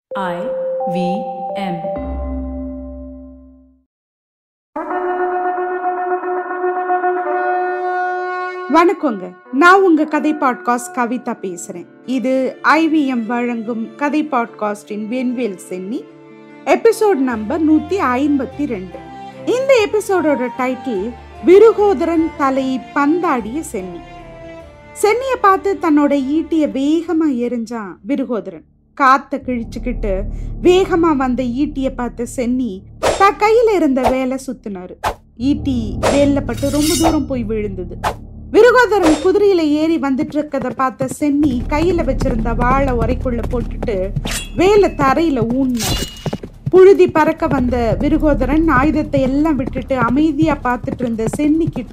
I V M. வணக்கங்க நான் உங்க கதை பாட்காஸ்ட் கவிதா பேசுறேன் இது ஐவிஎம் வழங்கும் கதை பாட்காஸ்டின் வெண்வேல் சென்னி எபிசோட் நம்பர் நூத்தி ஐம்பத்தி ரெண்டு இந்த எபிசோடோட டைட்டில் விருகோதரன் தலை பந்தாடிய சென்னி சென்னிய பார்த்து தன்னோட ஈட்டிய வேகமா எரிஞ்சான் விருகோதரன் காத்த கிழிச்சுக்கிட்டு வேகமா வந்த ஈட்டிய பார்த்த சென்னி தான் கையில இருந்த வேலை சுத்தினாரு ஈட்டி வேல்ல பட்டு ரொம்ப தூரம் போய் விழுந்தது விருகோதரன் குதிரையில ஏறி வந்துட்டு இருக்கத பார்த்த சென்னி கையில வச்சிருந்த வாழை உரைக்குள்ள போட்டுட்டு வேலை தரையில ஊன்னாரு புழுதி பறக்க வந்த விருகோதரன் ஆயுதத்தை எல்லாம் விட்டுட்டு அமைதியா பார்த்துட்டு இருந்த சென்னி கிட்ட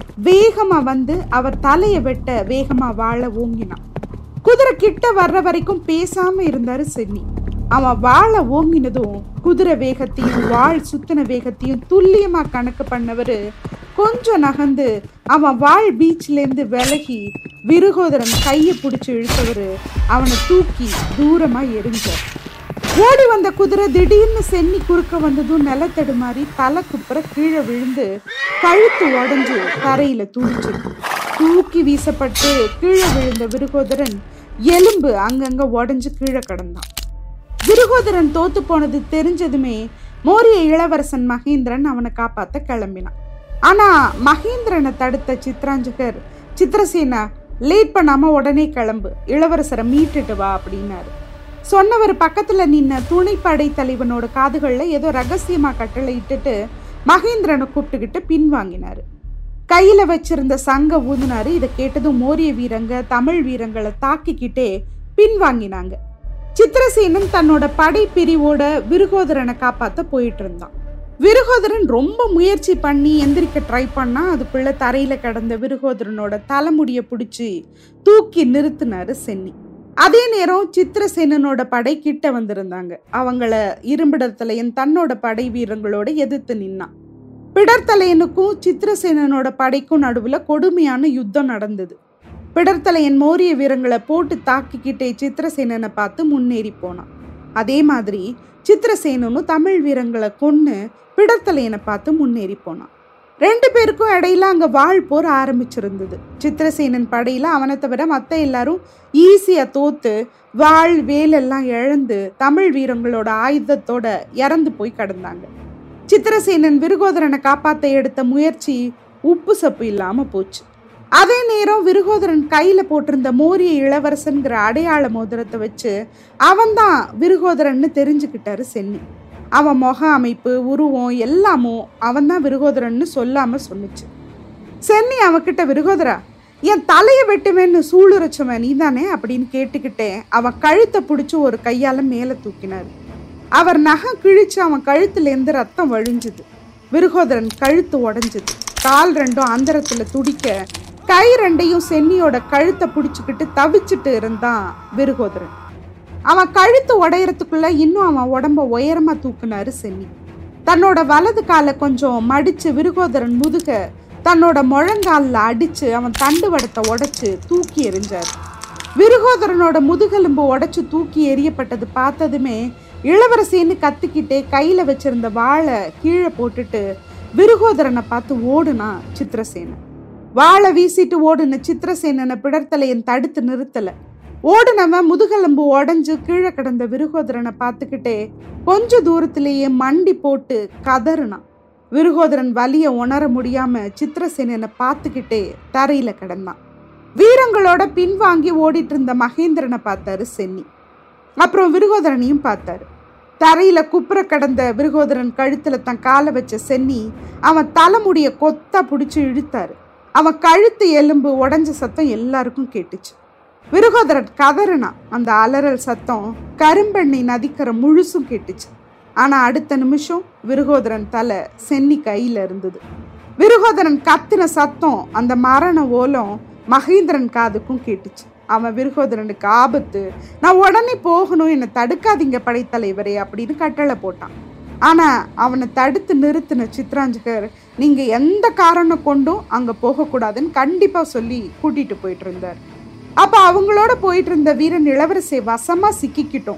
வேகமா வந்து அவர் தலையை வெட்ட வேகமா வாழ ஓங்கினான் குதிரை கிட்ட வர்ற வரைக்கும் பேசாம இருந்தாரு சென்னி அவன் வாழை ஓங்கினதும் குதிரை வேகத்தையும் வாழ் சுத்தின வேகத்தையும் துல்லியமா கணக்கு பண்ணவரு கொஞ்சம் நகர்ந்து அவன் வாழ் பீச்ல இருந்து விலகி விருகோதரன் கையை பிடிச்சு இழுத்தவரு அவனை தூக்கி தூரமா எரிஞ்சார் ஓடி வந்த குதிரை திடீர்னு சென்னி குறுக்க வந்ததும் நிலத்தடுமாறி தலை குப்புற கீழே விழுந்து கழுத்து உடஞ்சு தரையில துடிச்சு தூக்கி வீசப்பட்டு கீழே விழுந்த விருகோதரன் எலும்பு அங்கங்க உடஞ்சு கீழே கிடந்தான் விருகோதரன் தோத்து போனது தெரிஞ்சதுமே மோரிய இளவரசன் மகேந்திரன் அவனை காப்பாத்த கிளம்பினான் ஆனா மகேந்திரனை தடுத்த சித்ராஞ்சகர் சித்திரசேனா லேட் பண்ணாம உடனே கிளம்பு இளவரசரை மீட்டுட்டு வா அப்படின்னாரு சொன்னவர் பக்கத்துல நின்ன துணைப்படை தலைவனோட காதுகள்ல ஏதோ ரகசியமா கட்டளை இட்டுட்டு மகேந்திரனை கூப்பிட்டுக்கிட்டு பின்வாங்கினாரு கையில வச்சிருந்த சங்க ஊதுனாரு இதை கேட்டதும் மோரிய வீரங்க தமிழ் வீரங்களை தாக்கிக்கிட்டே பின்வாங்கினாங்க சித்திரசேனன் தன்னோட படை பிரிவோட விருகோதரனை காப்பாத்த போயிட்டு இருந்தான் விருகோதரன் ரொம்ப முயற்சி பண்ணி எந்திரிக்க ட்ரை பண்ணா அதுக்குள்ள தரையில கிடந்த விருகோதரனோட தலைமுடிய பிடிச்சி தூக்கி நிறுத்தினாரு சென்னி அதே நேரம் சித்திரசேனனோட படை கிட்ட வந்திருந்தாங்க அவங்கள இரும்பிடத்தலையன் தன்னோட படை வீரங்களோட எதிர்த்து நின்னான் பிடர்த்தலையனுக்கும் சித்திரசேனனோட படைக்கும் நடுவுல கொடுமையான யுத்தம் நடந்தது பிடர்த்தலையன் மோரிய வீரங்களை போட்டு தாக்கிக்கிட்டே சித்திரசேனனை பார்த்து முன்னேறி போனான் அதே மாதிரி சித்திரசேனனும் தமிழ் வீரங்களை கொன்னு பிடர்த்தலையனை பார்த்து முன்னேறி போனான் ரெண்டு பேருக்கும் இடையில அங்க வாழ் போர் ஆரம்பிச்சிருந்தது சித்திரசேனன் படையில அவனை தவிர மத்த எல்லாரும் ஈஸியா தோத்து வாழ் வேலெல்லாம் இழந்து தமிழ் வீரங்களோட ஆயுதத்தோட இறந்து போய் கிடந்தாங்க சித்திரசேனன் விருகோதரனை காப்பாத்த எடுத்த முயற்சி உப்பு சப்பு இல்லாம போச்சு அதே நேரம் விருகோதரன் கையில போட்டிருந்த மோரிய இளவரசன்கிற அடையாள மோதிரத்தை வச்சு அவன்தான் விருகோதரன்னு தெரிஞ்சுக்கிட்டாரு சென்னி அவன் முக அமைப்பு உருவம் எல்லாமும் அவன்தான் விருகோதரன்னு சொல்லாம சொன்னுச்சு சென்னி அவகிட்ட விருகோதரா என் தலையை வெட்டுவேன்னு சூளுரைச்சவன் நீதானே அப்படின்னு கேட்டுக்கிட்டே அவன் கழுத்தை பிடிச்சி ஒரு கையால மேலே தூக்கினார் அவர் நகம் கிழிச்சு அவன் கழுத்துலேருந்து ரத்தம் வழிஞ்சுது விருகோதரன் கழுத்து உடஞ்சுது கால் ரெண்டும் அந்தரத்துல துடிக்க கை ரெண்டையும் சென்னியோட கழுத்தை பிடிச்சிக்கிட்டு தவிச்சிட்டு இருந்தான் விருகோதரன் அவன் கழுத்து உடையறதுக்குள்ள இன்னும் அவன் உடம்ப உயரமா தூக்குனாரு சென்னி தன்னோட வலது காலை கொஞ்சம் மடிச்சு விருகோதரன் முதுக தன்னோட முழங்காலில் அடிச்சு அவன் தண்டு வடத்தை உடைச்சு தூக்கி எறிஞ்சார் விருகோதரனோட முதுகெலும்பு உடைச்சு தூக்கி எறியப்பட்டது பார்த்ததுமே இளவரசின்னு கத்திக்கிட்டே கையில வச்சிருந்த வாழை கீழே போட்டுட்டு விருகோதரனை பார்த்து ஓடுனா சித்திரசேனன் வாழை வீசிட்டு ஓடுன சித்திரசேனனை பிடர்த்தலையன் தடுத்து நிறுத்தல ஓடுனவன் முதுகெலும்பு உடஞ்சு கீழே கிடந்த விருகோதரனை பார்த்துக்கிட்டே கொஞ்ச தூரத்திலேயே மண்டி போட்டு கதறுனான் விருகோதரன் வலிய உணர முடியாம சித்திரசேனனை பார்த்துக்கிட்டே தரையில கிடந்தான் வீரங்களோட பின்வாங்கி ஓடிட்டு இருந்த மகேந்திரனை பார்த்தாரு சென்னி அப்புறம் விருகோதரனையும் பார்த்தாரு தரையில குப்புற கடந்த விருகோதரன் கழுத்துல தன் காலை வச்ச சென்னி அவன் தலைமுடிய கொத்தா பிடிச்சி இழுத்தாரு அவன் கழுத்து எலும்பு உடஞ்ச சத்தம் எல்லாருக்கும் கேட்டுச்சு விருகோதரன் கதறினான் அந்த அலறல் சத்தம் கரும்பெண்ணை நதிக்கரை முழுசும் கேட்டுச்சு ஆனா அடுத்த நிமிஷம் விருகோதரன் தலை சென்னி கையில இருந்தது விருகோதரன் கத்தின சத்தம் அந்த மரண ஓலம் மகேந்திரன் காதுக்கும் கேட்டுச்சு அவன் விருகோதரனுக்கு ஆபத்து நான் உடனே போகணும் என்னை தடுக்காதீங்க படைத்தலைவரே அப்படின்னு கட்டளை போட்டான் ஆனா அவனை தடுத்து நிறுத்தின சித்ராஞ்சகர் நீங்க எந்த காரணம் கொண்டும் அங்க போகக்கூடாதுன்னு கண்டிப்பா சொல்லி கூட்டிட்டு போயிட்டு இருந்தார் அப்ப அவங்களோட போயிட்டு இருந்த வீரன் இளவரசை வசமா சிக்கிக்கிட்டோம்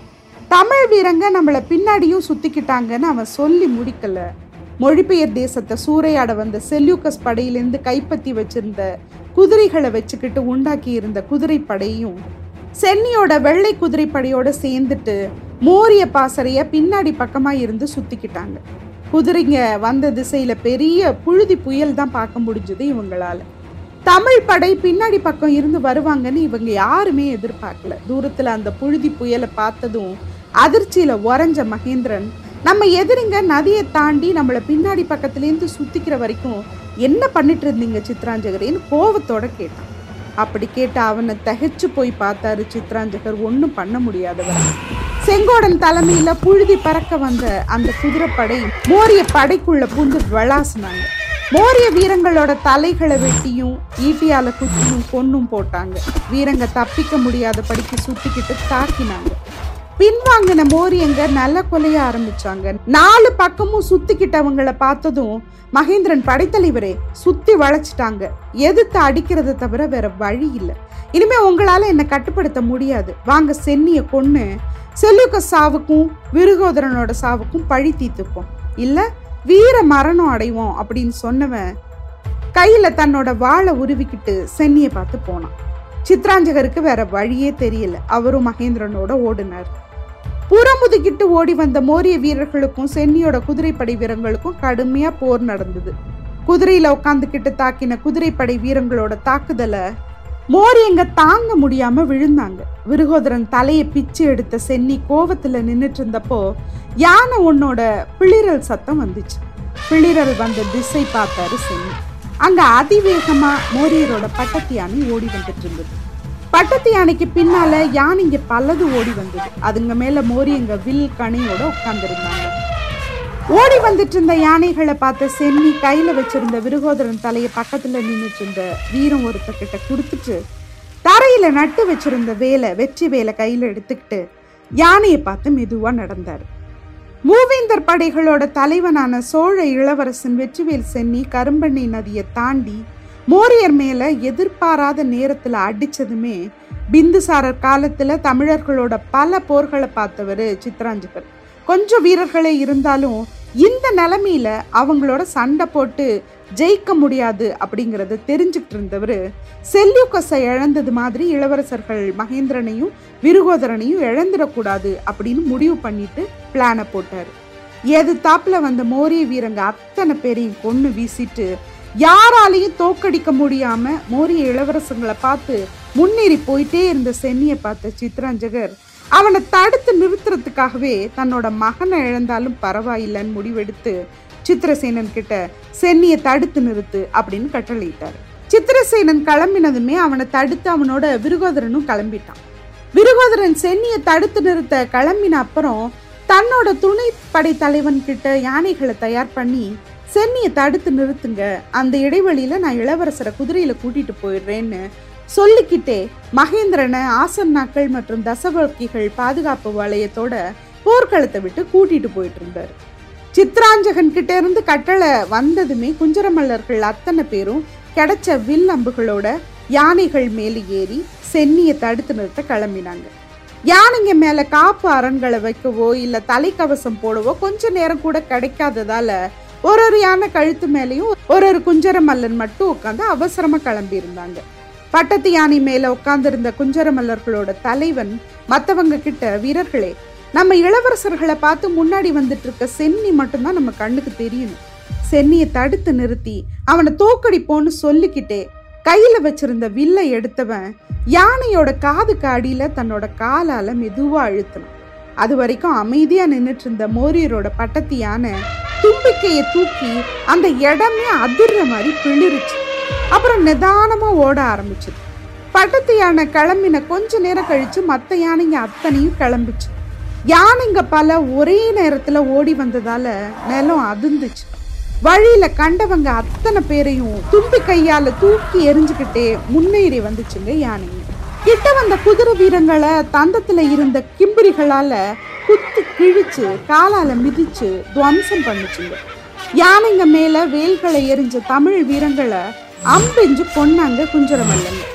தமிழ் வீரங்க நம்மளை பின்னாடியும் சுத்திக்கிட்டாங்கன்னு அவன் சொல்லி முடிக்கல மொழிபெயர் தேசத்தை சூறையாட வந்த செல்யூக்கஸ் படையிலேருந்து கைப்பற்றி வச்சிருந்த குதிரைகளை வச்சுக்கிட்டு உண்டாக்கி இருந்த குதிரைப்படையும் சென்னியோட வெள்ளை குதிரைப்படையோட சேர்ந்துட்டு மோரிய பாசறைய பின்னாடி பக்கமா இருந்து சுத்திக்கிட்டாங்க குதிரைங்க வந்த திசையில பெரிய புழுதி புயல் தான் பார்க்க முடிஞ்சது இவங்களால தமிழ் படை பின்னாடி பக்கம் இருந்து வருவாங்கன்னு இவங்க யாருமே எதிர்பார்க்கல தூரத்துல அந்த புழுதி புயலை பார்த்ததும் அதிர்ச்சியில உறைஞ்ச மகேந்திரன் நம்ம எதிரிங்க நதியை தாண்டி நம்மளை பின்னாடி பக்கத்துலேருந்து சுத்திக்கிற வரைக்கும் என்ன பண்ணிட்டு இருந்தீங்க சித்ராஞ்சகரேன்னு கோவத்தோட கேட்டான் அப்படி கேட்ட அவனை தகைச்சு போய் பார்த்தாரு சித்ராஞ்சகர் ஒன்றும் பண்ண முடியாதவர் செங்கோடன் தலைமையில புழுதி பறக்க வந்த அந்த குதிரைப்படை மோரிய படைக்குள்ள பூந்து விளாசுனாங்க மோரிய வீரங்களோட தலைகளை வெட்டியும் ஈட்டியால குத்தியும் கொன்னும் போட்டாங்க வீரங்க தப்பிக்க முடியாத படிக்கு சுத்திக்கிட்டு தாக்கினாங்க பின்வாங்கின மோரியங்க நல்ல கொலைய ஆரம்பிச்சாங்க நாலு பக்கமும் சுத்திக்கிட்டவங்கள பார்த்ததும் மகேந்திரன் படைத்தலைவரே சுத்தி வளைச்சிட்டாங்க எதிர்த்து அடிக்கிறத தவிர வேற வழி இல்லை இனிமே உங்களால என்னை கட்டுப்படுத்த முடியாது வாங்க சென்னிய கொன்னு செல்லுக்க சாவுக்கும் விருகோதரனோட சாவுக்கும் பழி தீர்த்துப்போம் இல்ல வீர மரணம் அடைவோம் அப்படின்னு சொன்னவன் கையில தன்னோட வாளை உருவிக்கிட்டு சென்னியை பார்த்து போனான் சித்ராஞ்சகருக்கு வேற வழியே தெரியல அவரும் மகேந்திரனோட ஓடினார் புறமுதுகிட்டு ஓடி வந்த மோரிய வீரர்களுக்கும் சென்னியோட குதிரைப்படை வீரர்களுக்கும் கடுமையா போர் நடந்தது குதிரையில உட்காந்துக்கிட்டு தாக்கின குதிரைப்படை வீரங்களோட தாக்குதலை மோரியங்க தாங்க முடியாம விழுந்தாங்க விருகோதரன் தலையை பிச்சு எடுத்த சென்னி கோவத்துல நின்னுட்டு இருந்தப்போ யானை உன்னோட பிளிரல் சத்தம் வந்துச்சு பிளிரல் வந்த திசை பார்த்தாரு சென்னி அங்க அதிவேகமா மோரியரோட பட்டத்து யானை ஓடி வந்துட்டு இருந்தது பட்டத்து யானைக்கு பின்னால யானைங்க பலது ஓடி வந்தது அதுங்க மேல மோரியங்க வில் கணையோட உட்கார்ந்துருந்தாங்க ஓடி வந்துட்டு இருந்த யானைகளை பார்த்த சென்னி கையில வச்சிருந்த விருகோதரன் தலையை பக்கத்துல நின்னுட்டு இருந்த வீரம் ஒருத்தக்கிட்ட கொடுத்துட்டு தரையில நட்டு வச்சிருந்த வேலை வெற்றி வேலை கையில எடுத்துக்கிட்டு யானையை பார்த்து மெதுவா நடந்தாரு மூவேந்தர் படைகளோட தலைவனான சோழ இளவரசன் வெற்றிவேல் சென்னி கரும்பண்ணி நதியை தாண்டி மோரியர் மேல எதிர்பாராத நேரத்துல அடிச்சதுமே பிந்துசாரர் காலத்துல தமிழர்களோட பல போர்களை பார்த்தவர் சித்ராஞ்சகர் கொஞ்சம் வீரர்களே இருந்தாலும் இந்த நிலைமையில அவங்களோட சண்டை போட்டு ஜெயிக்க முடியாது அப்படிங்கறத தெரிஞ்சுக்கிட்டு இருந்தவர் செல்யூக்கஸை இழந்தது மாதிரி இளவரசர்கள் மகேந்திரனையும் விருகோதரனையும் இழந்துடக்கூடாது அப்படின்னு முடிவு பண்ணிட்டு பிளானை போட்டாரு எது தாப்புல வந்த மோரிய வீரங்க அத்தனை பேரையும் கொன்னு வீசிட்டு யாராலையும் தோக்கடிக்க முடியாம மோரிய இளவரசங்களை பார்த்து முன்னேறி போயிட்டே இருந்த சென்னியை பார்த்த சித்ராஞ்சகர் அவனை தடுத்து நிறுத்துறதுக்காகவே தன்னோட மகனை இழந்தாலும் பரவாயில்லைன்னு முடிவெடுத்து சித்திரசேனன் கிட்ட சென்னியை தடுத்து நிறுத்து அப்படின்னு கட்டளையிட்டாரு சித்திரசேனன் கிளம்பினதுமே அவனை தடுத்து அவனோட விருகோதரனும் கிளம்பிட்டான் விருகோதரன் சென்னியை தடுத்து நிறுத்த கிளம்பின அப்புறம் தன்னோட துணை படை தலைவன் கிட்ட யானைகளை தயார் பண்ணி சென்னியை தடுத்து நிறுத்துங்க அந்த இடைவெளியில நான் இளவரசரை குதிரையில கூட்டிட்டு போயிடுறேன்னு சொல்லிக்கிட்டே மகேந்திரனை ஆசன்னாக்கள் மற்றும் தசவர்க்கிகள் பாதுகாப்பு வளையத்தோட போர்க்களத்தை விட்டு கூட்டிட்டு போயிட்டு இருந்தாரு சித்ராஞ்சகன் கிட்ட இருந்து கட்டளை வந்ததுமே குஞ்சரமல்லர்கள் அத்தனை பேரும் கிடைச்ச வில் அம்புகளோட யானைகள் மேலே ஏறி சென்னியை தடுத்து நிறுத்த கிளம்பினாங்க யானைங்க மேல காப்பு அரண்களை வைக்கவோ இல்ல தலைக்கவசம் போடவோ கொஞ்ச நேரம் கூட கிடைக்காததால ஒரு ஒரு யானை கழுத்து மேலேயும் ஒரு ஒரு குஞ்சரமல்லன் மட்டும் உட்காந்து அவசரமா கிளம்பி இருந்தாங்க பட்டத்து யானை மேல உட்கார்ந்திருந்த குஞ்சரமல்லர்களோட தலைவன் மத்தவங்க கிட்ட வீரர்களே நம்ம இளவரசர்களை பார்த்து முன்னாடி வந்துட்டு இருக்க சென்னி மட்டும்தான் நம்ம கண்ணுக்கு தெரியணும் சென்னியை தடுத்து நிறுத்தி அவனை தோக்கடிப்போன்னு சொல்லிக்கிட்டே கையில வச்சிருந்த வில்லை எடுத்தவன் யானையோட காதுக்கு அடியில தன்னோட காலால மெதுவா அழுத்தணும் அது வரைக்கும் அமைதியா நின்னுட்டு இருந்த மோரியரோட பட்டத்து யானை தும்பிக்கையை தூக்கி அந்த இடமே அதிர்ற மாதிரி பிளிருச்சு அப்புறம் நிதானமா ஓட ஆரம்பிச்சது பட்டத்து யானை கிளம்பின கொஞ்ச நேரம் கழிச்சு மத்த யானைங்க அத்தனையும் கிளம்பிச்சு யானைங்க பல ஒரே நேரத்துல ஓடி வந்ததால நிலம் அதிர்ந்துச்சு வழியில கண்டவங்க அத்தனை பேரையும் தும்பி கையால தூக்கி எரிஞ்சுக்கிட்டே முன்னேறி வந்துச்சுங்க யானைங்க கிட்ட வந்த குதிரை வீரங்களை தந்தத்துல இருந்த கிம்பிரிகளால குத்தி கிழிச்சு காலால மிதிச்சு துவம்சம் பண்ணுச்சுங்க யானைங்க மேல வேல்களை எரிஞ்ச தமிழ் வீரங்களை அம்பெஞ்சு கொன்னாங்க குஞ்சரமல்லங்க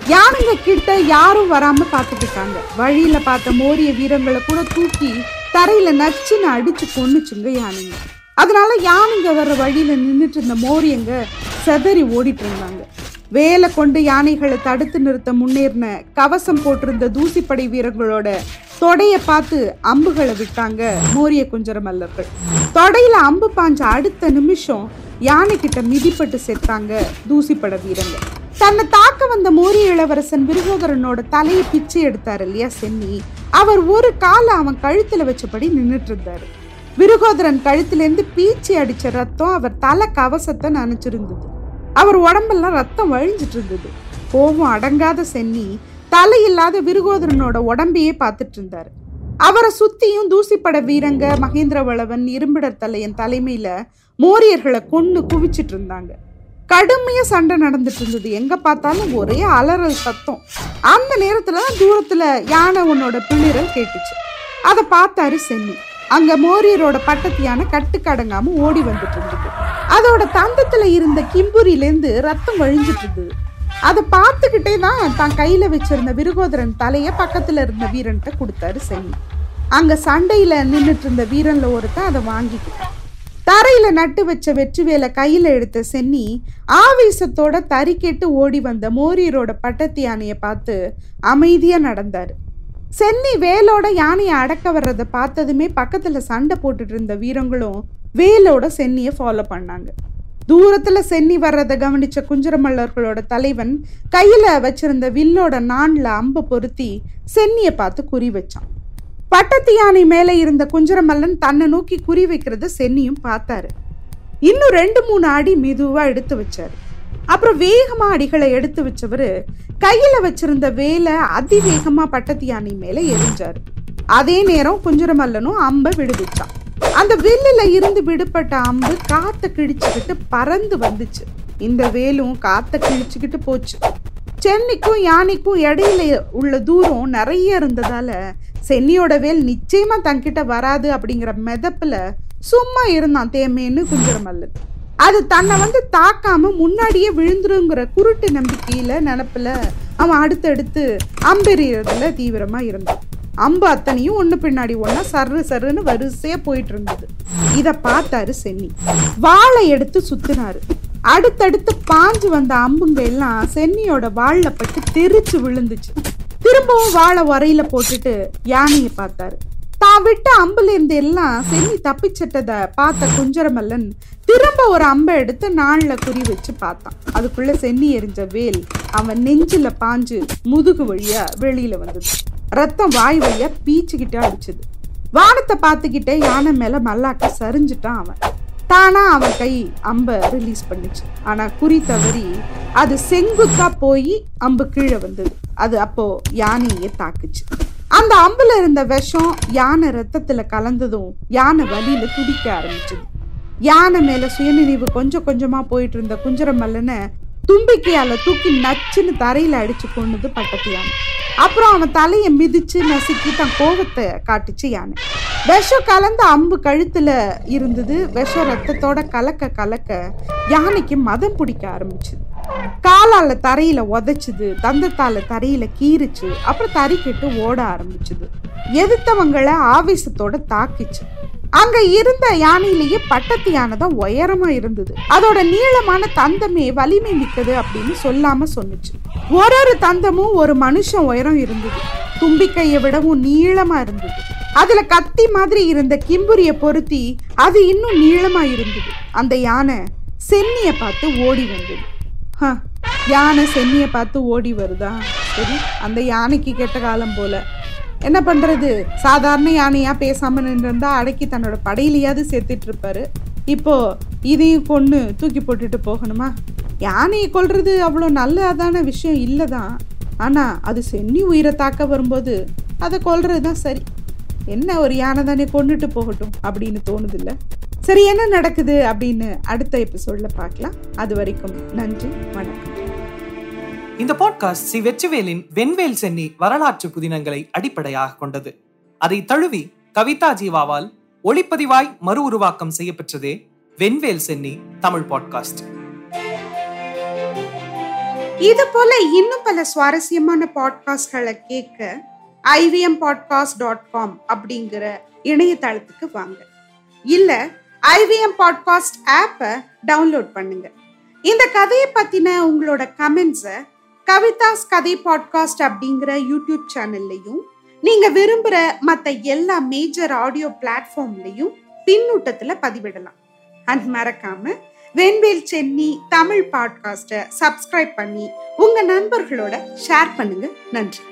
யானைங்க கிட்ட யாரும் வராம பாத்துக்கிட்டாங்க வழியில பார்த்த மோரிய வீரங்களை கூட தூக்கி தரையில நச்சுன்னு அடிச்சு கொன்னுச்சுங்க யானைங்க அதனால யானைங்க வர்ற வழியில நின்றுட்டு இருந்த மோரியங்க செதறி ஓடிட்டு இருந்தாங்க வேலை கொண்டு யானைகளை தடுத்து நிறுத்த முன்னேறின கவசம் போட்டிருந்த தூசிப்படை வீரர்களோட தொடைய பார்த்து அம்புகளை விட்டாங்க மோரிய குஞ்சர மல்லர்கள் தொடையில அம்பு பாஞ்ச அடுத்த நிமிஷம் யானை கிட்ட மிதிப்பட்டு செத்தாங்க தூசிப்பட வீரங்க தன்னை தாக்க வந்த மோரிய இளவரசன் விருகோதரனோட தலையை பிச்சு எடுத்தாரு இல்லையா சென்னி அவர் ஒரு காலை அவன் கழுத்துல வச்சபடி நின்னுட்டு இருந்தாரு விருகோதரன் கழுத்திலேருந்து பீச்சி அடிச்ச ரத்தம் அவர் தலை கவசத்தை நனைச்சிருந்தது அவர் உடம்பெல்லாம் ரத்தம் வழிஞ்சிட்டு இருந்தது கோபம் அடங்காத சென்னி தலையில்லாத விருகோதரனோட உடம்பையே பார்த்துட்டு இருந்தாரு அவரை சுத்தியும் தூசிப்பட வீரங்க மகேந்திரவளவன் இரும்பிடர் தலையன் தலைமையில மோரியர்களை கொண்டு குவிச்சிட்டு இருந்தாங்க கடுமையா சண்டை நடந்துட்டு இருந்தது எங்க பார்த்தாலும் ஒரே அலறல் சத்தம் அந்த நேரத்துல தான் தூரத்துல யானை உன்னோட பிள்ளிரல் கேட்டுச்சு அதை பார்த்தாரு சென்னி அங்க மோரியரோட பட்டத்து யானை கட்டுக்கடங்காம ஓடி வந்துட்டு இருந்தது அதோட தந்தத்துல இருந்த கிம்புரியிலேருந்து ரத்தம் வழிஞ்சிட்டு இருந்தது அதை பார்த்துக்கிட்டே தான் தான் கையில வச்சிருந்த விருகோதரன் தலைய பக்கத்துல இருந்த வீரன்கிட்ட கொடுத்தாரு சென்னி அங்க சண்டையில நின்னுட்டு இருந்த வீரன்ல ஒருத்தன் அதை வாங்கிக்கிட்டான் தரையில நட்டு வச்ச வெற்றிவேலை கையில எடுத்த சென்னி ஆவேசத்தோட தறிக்கெட்டு ஓடி வந்த மோரியரோட பட்டத்து யானையை பார்த்து அமைதியா நடந்தாரு சென்னி வேலோட யானையை அடக்க வர்றதை பார்த்ததுமே பக்கத்துல சண்டை போட்டுட்டு இருந்த வீரங்களும் வேலோட சென்னியை ஃபாலோ பண்ணாங்க தூரத்துல சென்னி வர்றதை கவனிச்ச குஞ்சரமல்லர்களோட தலைவன் கையில வச்சிருந்த வில்லோட நான்ல அம்பை பொருத்தி சென்னியை பார்த்து குறி வச்சான் பட்டத்து யானை மேலே இருந்த குஞ்சரமல்லன் தன்னை நோக்கி குறி வைக்கிறத சென்னியும் பார்த்தாரு இன்னும் ரெண்டு மூணு அடி மெதுவா எடுத்து வச்சாரு அப்புறம் வேகமா அடிகளை எடுத்து வச்சவரு கையில வச்சிருந்த வேலை அதிவேகமா பட்டத்து யானை மேல எரிஞ்சாரு அதே நேரம் குஞ்சரமல்லனும் அம்பை விடுவிச்சான் அந்த வில்லுல இருந்து விடுபட்ட அம்பு காத்த கிழிச்சுக்கிட்டு பறந்து வந்துச்சு இந்த வேலும் காத்த கிழிச்சுக்கிட்டு போச்சு சென்னிக்கும் யானைக்கும் இடையில உள்ள தூரம் நிறைய இருந்ததால சென்னியோட வேல் நிச்சயமா தன்கிட்ட வராது அப்படிங்கிற மெதப்புல சும்மா இருந்தான் தேமேன்னு குஞ்சரமல்லன் அது தன்னை வந்து தாக்காம முன்னாடியே விழுந்துருங்கிற குருட்டு நம்பிக்கையில நினப்புல அவன் அடுத்தடுத்து அம்பெறியதுல தீவிரமா இருந்தான் அம்பு அத்தனையும் ஒண்ணு பின்னாடி ஒண்ணா சர்ரு சர்ருன்னு வரிசையா போயிட்டு இருந்தது இத பார்த்தாரு சென்னி வாளை எடுத்து சுத்தினாரு அடுத்தடுத்து பாஞ்சு வந்த அம்புங்க எல்லாம் சென்னியோட வாள்ல பட்டு தெரிச்சு விழுந்துச்சு திரும்பவும் வாழை உரையில போட்டுட்டு யானையை பார்த்தாரு தான் விட்ட அம்புல இருந்து எல்லாம் சென்னி தப்பிச்சிட்டத பார்த்த குஞ்சரமல்லன் திரும்ப ஒரு அம்பை எடுத்து நாள்ல குறி வச்சு பார்த்தான் அதுக்குள்ள சென்னி எரிஞ்ச வேல் அவன் நெஞ்சில பாஞ்சு முதுகு வழியா வெளியில வந்தது ரத்தம் வாய் வழியா பீச்சுக்கிட்டே அடிச்சது வானத்தை பார்த்துக்கிட்டே யானை மேல மல்லாக்க சரிஞ்சிட்டான் அவன் தானா அவன் கை அம்பை ரிலீஸ் பண்ணுச்சு ஆனா குறி தவறி அது செங்குத்தா போய் அம்பு கீழே வந்தது அது அப்போ யானையே தாக்குச்சு அந்த அம்புல இருந்த விஷம் யானை ரத்தத்துல கலந்ததும் யானை வலியில துடிக்க ஆரம்பிச்சது யானை மேல சுயநினைவு கொஞ்சம் கொஞ்சமா போயிட்டு இருந்த குஞ்சரமல்லனை தும்பிக்கையால தூக்கி நச்சுன்னு தரையில அடிச்சு கொண்டது பட்டத்து யானை அப்புறம் அவன் தலையை மிதிச்சு நசுக்கி தன் கோபத்தை காட்டுச்சு யானை விஷம் கலந்த அம்பு கழுத்துல இருந்தது விஷம் ரத்தத்தோட கலக்க கலக்க யானைக்கு மதம் பிடிக்க ஆரம்பிச்சுது காலால தரையில உதைச்சுது தந்தத்தால தரையில கீறுச்சு அப்புறம் தறி கெட்டு ஓட ஆரம்பிச்சுது எதிர்த்தவங்களை ஆவேசத்தோட தாக்கிச்சு அங்க இருந்த யானையிலேயே பட்டத்து யானை தான் உயரமா இருந்தது அதோட நீளமான தந்தமே வலிமை மிக்கது அப்படின்னு சொல்லாம சொன்னுச்சு ஒரு ஒரு தந்தமும் ஒரு மனுஷன் உயரம் இருந்தது தும்பிக்கையை விடவும் நீளமா இருந்தது அதுல கத்தி மாதிரி இருந்த கிம்புரிய பொருத்தி அது இன்னும் நீளமா இருந்தது அந்த யானை சென்னிய பார்த்து ஓடி வந்தது ஹ, யானை சென்னிய பார்த்து ஓடி வருதா சரி அந்த யானைக்கு கெட்ட காலம் போல என்ன பண்றது சாதாரண யானையா பேசாம நின்றுருந்தா அடக்கி தன்னோட படையிலையாவது சேர்த்துட்டு இருப்பாரு இப்போ இதையும் கொண்டு தூக்கி போட்டுட்டு போகணுமா யானையை கொல்றது அவ்வளோ நல்லதான விஷயம் இல்லைதான் ஆனா அது சென்னி உயிரை தாக்க வரும்போது அதை கொல்றது தான் சரி என்ன ஒரு யானை தானே கொண்டுட்டு போகட்டும் அப்படின்னு தோணுது இல்ல சரி என்ன நடக்குது அப்படின்னு அடுத்த எபிசோட்ல பார்க்கலாம் அது வரைக்கும் நன்றி வணக்கம் இந்த பாட்காஸ்ட் சி வெற்றிவேலின் வெண்வேல் சென்னி வரலாற்று புதினங்களை அடிப்படையாக கொண்டது அதை தழுவி கவிதா ஜீவாவால் ஒளிப்பதிவாய் மறு உருவாக்கம் செய்யப்பெற்றதே வெண்வேல் சென்னி தமிழ் பாட்காஸ்ட் இது போல இன்னும் பல சுவாரஸ்யமான பாட்காஸ்ட்களை கேட்க ஐவிஎம் பாட்காஸ்ட் டாட் காம் அப்படிங்கிற இணையதளத்துக்கு வாங்க இல்ல ஐவிஎம் பாட்காஸ்ட் ஆப்பை டவுன்லோட் பண்ணுங்க இந்த கதையை பத்தின உங்களோட கமெண்ட்ஸை கவிதாஸ் கதை பாட்காஸ்ட் அப்படிங்கிற யூடியூப் சேனல்லையும் நீங்க விரும்புற மத்த எல்லா மேஜர் ஆடியோ பிளாட்ஃபார்ம்லையும் பின்னூட்டத்துல பதிவிடலாம் அண்ட் மறக்காம வெண்வேல் சென்னி தமிழ் பாட்காஸ்ட்டை சப்ஸ்கிரைப் பண்ணி உங்க நண்பர்களோட ஷேர் பண்ணுங்க நன்றி